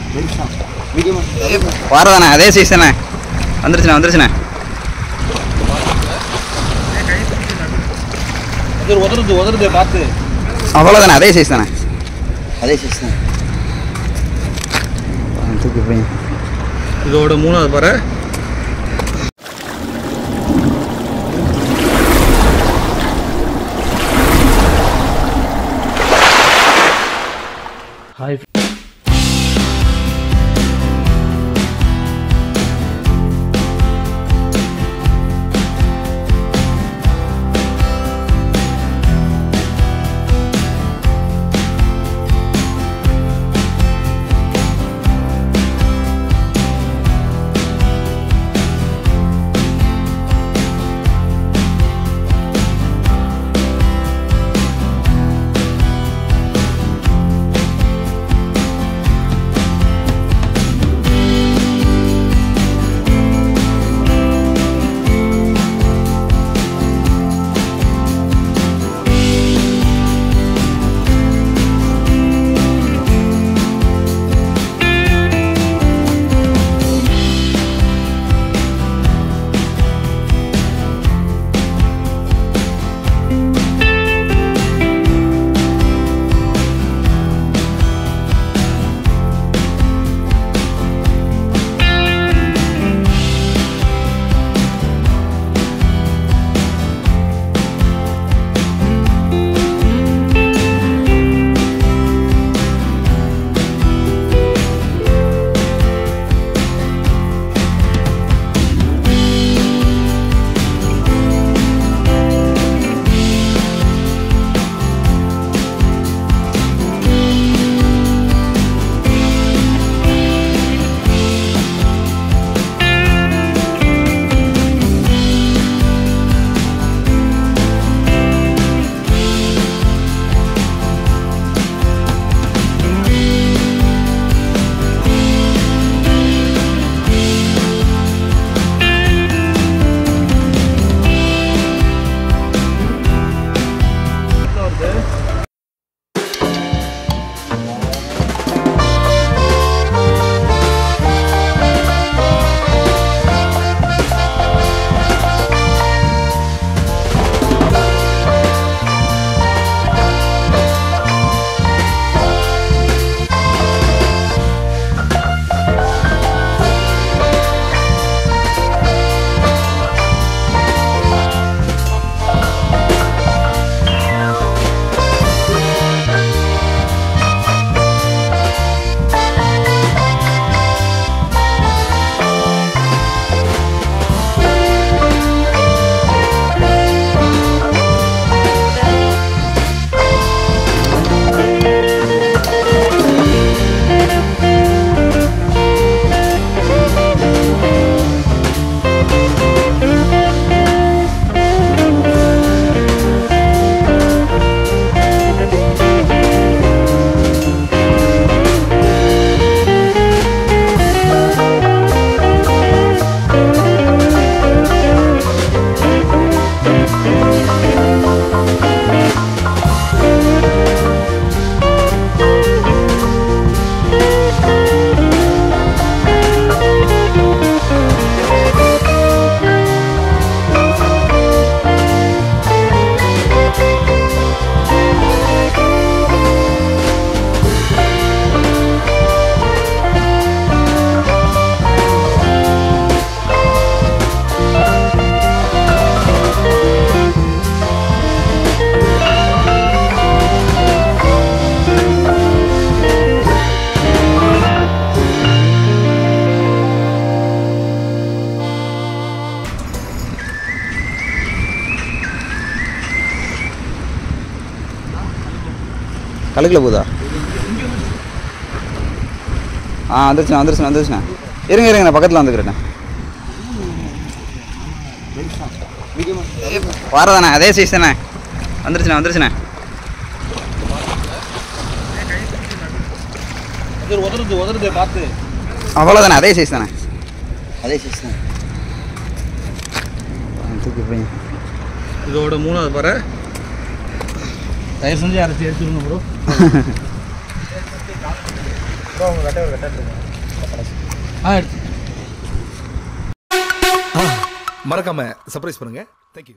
வரதானே அதே சைஸ் தானே வந்துருச்சுண்ணே வந்துருச்சுண்ணே அது உதருது உதருது பார்த்து அவ்வளோதானே அதே சைஸ் தானே அதே சைஸ் தான் தூக்கி போய் இதோட மூணாவது பாரு ஹாய் கழுகுல போதா ஆ வந்துருச்சுண்ணா வந்துருச்சுண்ணா வந்துருச்சுண்ணா இருங்க இருங்க நான் பக்கத்தில் வந்துக்கிறேண்ணே வரதானே அதே சைஸ் தானே வந்துருச்சுண்ணா வந்துருச்சுண்ணே அது உதருது உதருது பார்த்து அவ்வளோதானே அதே சைஸ் தானே அதே சைஸ் தான் தூக்கி போய் இதோட மூணாவது பாரு தயவு செஞ்சு அரைச்சி எடுத்துருங்க ப்ரோ ஆ எடுத்து மறக்காம சர்ப்ரைஸ் பண்ணுங்க